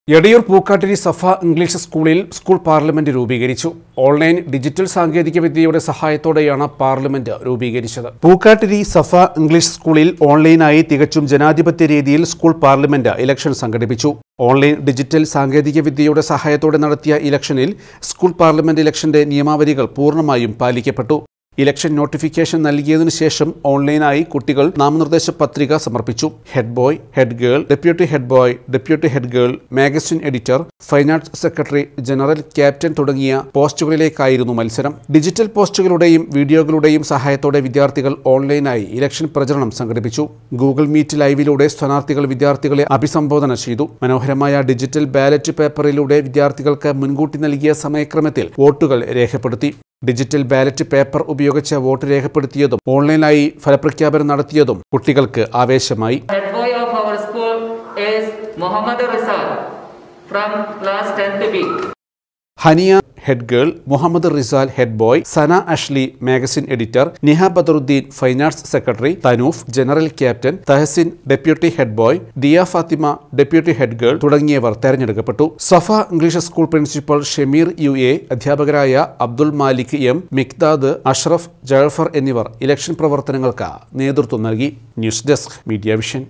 Edayur Pookkattiri Safa English സ്കൂളിൽ school parliament രൂപീകരിച്ചു online digital സാങ്കേതികവിദ്യയുടെ സഹായത്തോടെയാണ് പാർലമെന്റ് രൂപീകരിച്ചത് പൂക്കാട്ടിരി സഫ ഇംഗ്ലീഷ് സ്കൂളിൽ ഓൺലൈനായി തികച്ചും ജനാധിപത്യ രീതിയിൽ സ്കൂൾ പാർലമെന്റ് ഇലക്ഷൻ സംഘടിപ്പിച്ചു ഓൺലൈൻ ഡിജിറ്റൽ സാങ്കേതികവിദ്യയുടെ സഹായത്തോടെ നടത്തിയ ഇലക്ഷനിൽ സ്കൂൾ പാർലമെന്റ് ഇലക്ഷന്റെ നിയമാവലികൾ പൂർണ്ണമായും പാലിക്കപ്പെട്ടു ഇലക്ഷൻ നോട്ടിഫിക്കേഷൻ നൽകിയതിനു ശേഷം ഓൺലൈനായി കുട്ടികൾ നാമനിർദ്ദേശ പത്രിക സമർപ്പിച്ചു head boy head girl deputy head boy deputy head girl magazine editor fine arts secretary general captain തുടങ്ങിയ പോസ്റ്റുകളിലേക്കായിരുന്നു മത്സരം ഡിജിറ്റൽ പോസ്റ്റുകളുടെയും വീഡിയോകളുടെയും സഹായത്തോടെ വിദ്യാർത്ഥികൾ ഓൺലൈനായി ഇലക്ഷൻ പ്രചരണം സംഘടിപ്പിച്ചു ഗൂഗിൾ മീറ്റ് ലൈവിലൂടെ സ്ഥാനാർത്ഥികൾ വിദ്യാർത്ഥികളെ അഭിസംബോധന ചെയ്തു മനോഹരമായ ഡിജിറ്റൽ ബാലറ്റ് പേപ്പറിലൂടെ വിദ്യാർത്ഥികൾക്ക് മുൻകൂട്ടി നൽകിയ സമയക്രമത്തിൽ വോട്ടുകൾ രേഖപ്പെടുത്തി ഡിജിറ്റൽ ബാലറ്റ് പേപ്പർ ഉപയോഗിച്ച് വോട്ട് രേഖപ്പെടുത്തിയതും ഓൺലൈനായി ഫലപ്രഖ്യാപനം നടത്തിയതും കുട്ടികൾക്ക് ആവേശമായി Head boy of our school is Muhammad Rizal from class 10th B. Haniya head girl Muhammad Rizal head boy Sana Ashli magazine editor Niha Badaruddin fine arts secretary Thanoof general captain Tahsin deputy head boy Diya Fathima deputy head girl തുടങ്ങിയവർ തെരഞ്ഞെടുക്കപ്പെട്ടു Safa English school principal Shameer U A അധ്യാപകരായ Abdul Malik M Miqdad Ashraf Jafar എന്നിവർ election പ്രവർത്തനങ്ങൾക്ക് നേതൃത്വം നൽകി news desk media vision